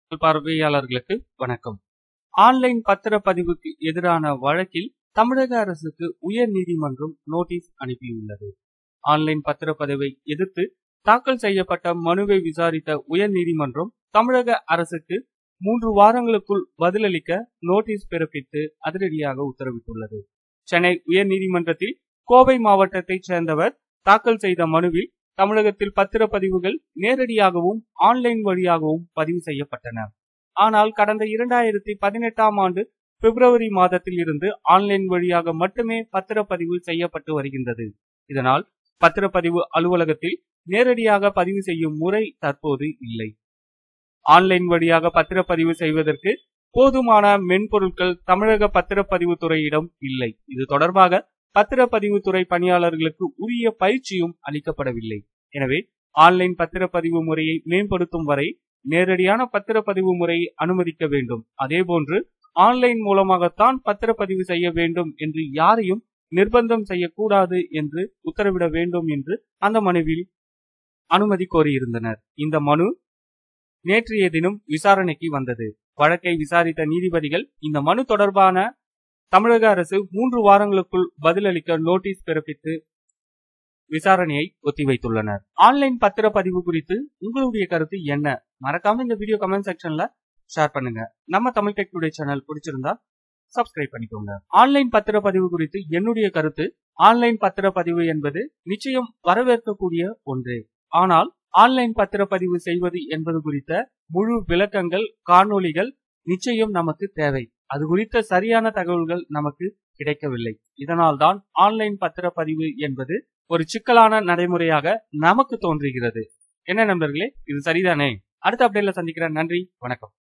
பார்வையாளர்களுக்கு வணக்கம் ஆன்லைன் பத்திரப்பதிவுக்கு எதிரான வழக்கில் தமிழக அரசுக்கு உயர் நீதிமன்றம் நோட்டீஸ் அனுப்பியுள்ளது ஆன்லைன் பத்திரப்பதிவை எதிர்த்து தாக்கல் செய்யப்பட்ட மனுவை விசாரித்த உயர் நீதிமன்றம் தமிழக அரசுக்கு மூன்று வாரங்களுக்குள் பதிலளிக்க நோட்டீஸ் பிறப்பித்து அதிரடியாக உத்தரவிட்டுள்ளது சென்னை உயர் நீதிமன்றத்தில் கோவை மாவட்டத்தைச் சேர்ந்தவர் தாக்கல் செய்த மனுவில் தமிழகத்தில் பத்திரப்பதிவுகள் நேரடியாகவும் ஆன்லைன் வழியாகவும் பதிவு செய்யப்பட்டன ஆனால் கடந்த இரண்டாயிரத்தி பதினெட்டாம் ஆண்டு பிப்ரவரி மாதத்தில் இருந்து ஆன்லைன் வழியாக மட்டுமே பத்திரப்பதிவு செய்யப்பட்டு வருகின்றது இதனால் பத்திரப்பதிவு அலுவலகத்தில் நேரடியாக பதிவு செய்யும் முறை தற்போது இல்லை ஆன்லைன் வழியாக பத்திரப்பதிவு செய்வதற்கு போதுமான மென்பொருட்கள் தமிழக பத்திரப்பதிவு துறையிடம் இல்லை இது தொடர்பாக பத்திரப்பதிவு துறை பணியாளர்களுக்கு உரிய பயிற்சியும் அளிக்கப்படவில்லை எனவே ஆன்லைன் பத்திரப்பதிவு முறையை மேம்படுத்தும் வரை நேரடியான பத்திரப்பதிவு முறையை அனுமதிக்க வேண்டும் அதேபோன்று ஆன்லைன் மூலமாகத்தான் பத்திரப்பதிவு செய்ய வேண்டும் என்று யாரையும் நிர்பந்தம் செய்யக்கூடாது என்று உத்தரவிட வேண்டும் என்று அந்த மனுவில் அனுமதி கோரியிருந்தனர் இந்த மனு நேற்றைய தினம் விசாரணைக்கு வந்தது வழக்கை விசாரித்த நீதிபதிகள் இந்த மனு தொடர்பான தமிழக அரசு மூன்று வாரங்களுக்குள் பதிலளிக்க நோட்டீஸ் பிறப்பித்து விசாரணையை ஒத்திவைத்துள்ளனர் ஆன்லைன் பத்திரப்பதிவு குறித்து உங்களுடைய கருத்து என்ன மறக்காம இந்த வீடியோ கமெண்ட் செக்ஷன்ல ஷேர் பண்ணுங்க நம்ம தமிழ் டெக் டுடே சேனல் பிடிச்சிருந்தா சப்ஸ்கிரைப் பண்ணிக்கோங்க ஆன்லைன் பத்திரப்பதிவு குறித்து என்னுடைய கருத்து ஆன்லைன் பத்திரப்பதிவு என்பது நிச்சயம் வரவேற்கக்கூடிய ஒன்று ஆனால் ஆன்லைன் பத்திரப்பதிவு செய்வது என்பது குறித்த முழு விளக்கங்கள் காணொளிகள் நிச்சயம் நமக்கு தேவை அது குறித்த சரியான தகவல்கள் நமக்கு கிடைக்கவில்லை இதனால்தான் ஆன்லைன் பத்திரப்பதிவு என்பது ஒரு சிக்கலான நடைமுறையாக நமக்கு தோன்றுகிறது என்ன நண்பர்களே இது சரிதானே அடுத்த அப்டேட்ல சந்திக்கிறேன் நன்றி வணக்கம்